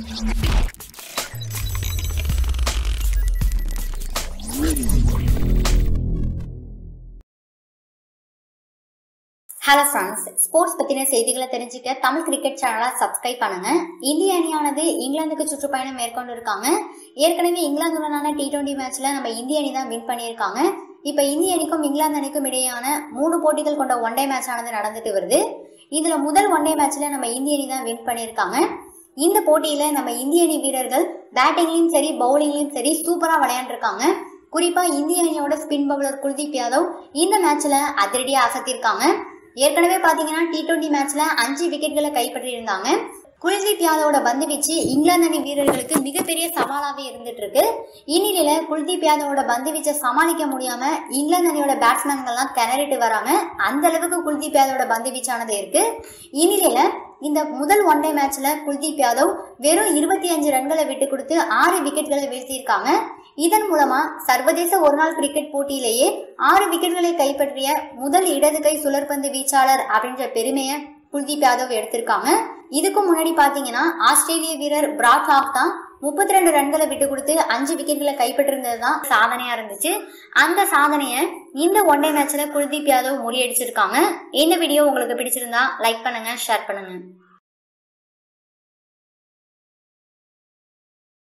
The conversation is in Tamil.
ஹலோ ஃப்ரெண்ட்ஸ் ஸ்போர்ட்ஸ் பத்தின செய்திகளை தெரிஞ்சுக்க தமிழ் கிரிக்கெட் சேனலை சப்ஸ்கிரைப் பண்ணுங்க இந்திய அணியானது இங்கிலாந்துக்கு சுற்றுப்பயணம் மேற்கொண்டு இருக்காங்க ஏற்கனவே இங்கிலாந்துடனான டி டுவெண்டி மேட்ச்ல நம்ம இந்திய அணி தான் வின் பண்ணியிருக்காங்க இப்போ இந்திய அணிக்கும் இங்கிலாந்து அணிக்கும் இடையேயான மூணு போட்டிகள் கொண்ட ஒன் டே மேட்ச் ஆனது நடந்துட்டு வருது இதுல முதல் ஒன் டே மேட்ச்ல நம்ம இந்திய அணி தான் வின் பண்ணியிருக்காங்க இந்த போட்டியில நம்ம இந்திய அணி வீரர்கள் பேட்டிங்லயும் சரி பவுலிங்லயும் சரி சூப்பரா விளையாண்டுருக்காங்க குறிப்பா இந்திய அணியோட ஸ்பின் பவுலர் குல்தீப் யாதவ் இந்த மேட்ச்ல அதிரடியா அசத்திருக்காங்க ஏற்கனவே பாத்தீங்கன்னா டி டுவெண்டி மேட்ச்ல அஞ்சு விக்கெட்களை கைப்பற்றி இருந்தாங்க குல்தீப் யாதவோட பந்து வீச்சு இங்கிலாந்து அணி வீரர்களுக்கு மிகப்பெரிய சவாலாவே இருந்துட்டு இருக்கு இந்நிலையில குல்தீப் யாதவோட பந்து வீச்சை சமாளிக்க முடியாம இங்கிலாந்து அணியோட பேட்ஸ்மேன்கள்லாம் திணறிட்டு வராங்க அந்த அளவுக்கு குல்தீப் யாதவோட பந்து வீச்சானது இருக்கு இந்நிலையில இந்த முதல் ஒன் டே மேட்ச்ல குல்தீப் யாதவ் வெறும் இருபத்தி அஞ்சு ரன்களை விட்டு கொடுத்து ஆறு விக்கெட்களை வீழ்த்தியிருக்காங்க இதன் மூலமா சர்வதேச ஒருநாள் கிரிக்கெட் போட்டியிலேயே ஆறு விக்கெட்களை கைப்பற்றிய முதல் இடது கை சுழற்பந்து வீச்சாளர் அப்படின்ற பெருமையை குல்தீப் யாதவ் எடுத்திருக்காங்க இதுக்கு முன்னாடி பாத்தீங்கன்னா ஆஸ்திரேலிய வீரர் பிராட் ஹாக் தான் முப்பத்தி ரெண்டு ரன்களை விட்டு கொடுத்து அஞ்சு விக்கெட்களை கைப்பற்றிருந்தது தான் சாதனையா இருந்துச்சு அந்த சாதனையை இந்த ஒன் டே மேட்ச்ல குல்தீப் யாதவ் முறியடிச்சிருக்காங்க இந்த வீடியோ உங்களுக்கு பிடிச்சிருந்தா லைக் பண்ணுங்க ஷேர் பண்ணுங்க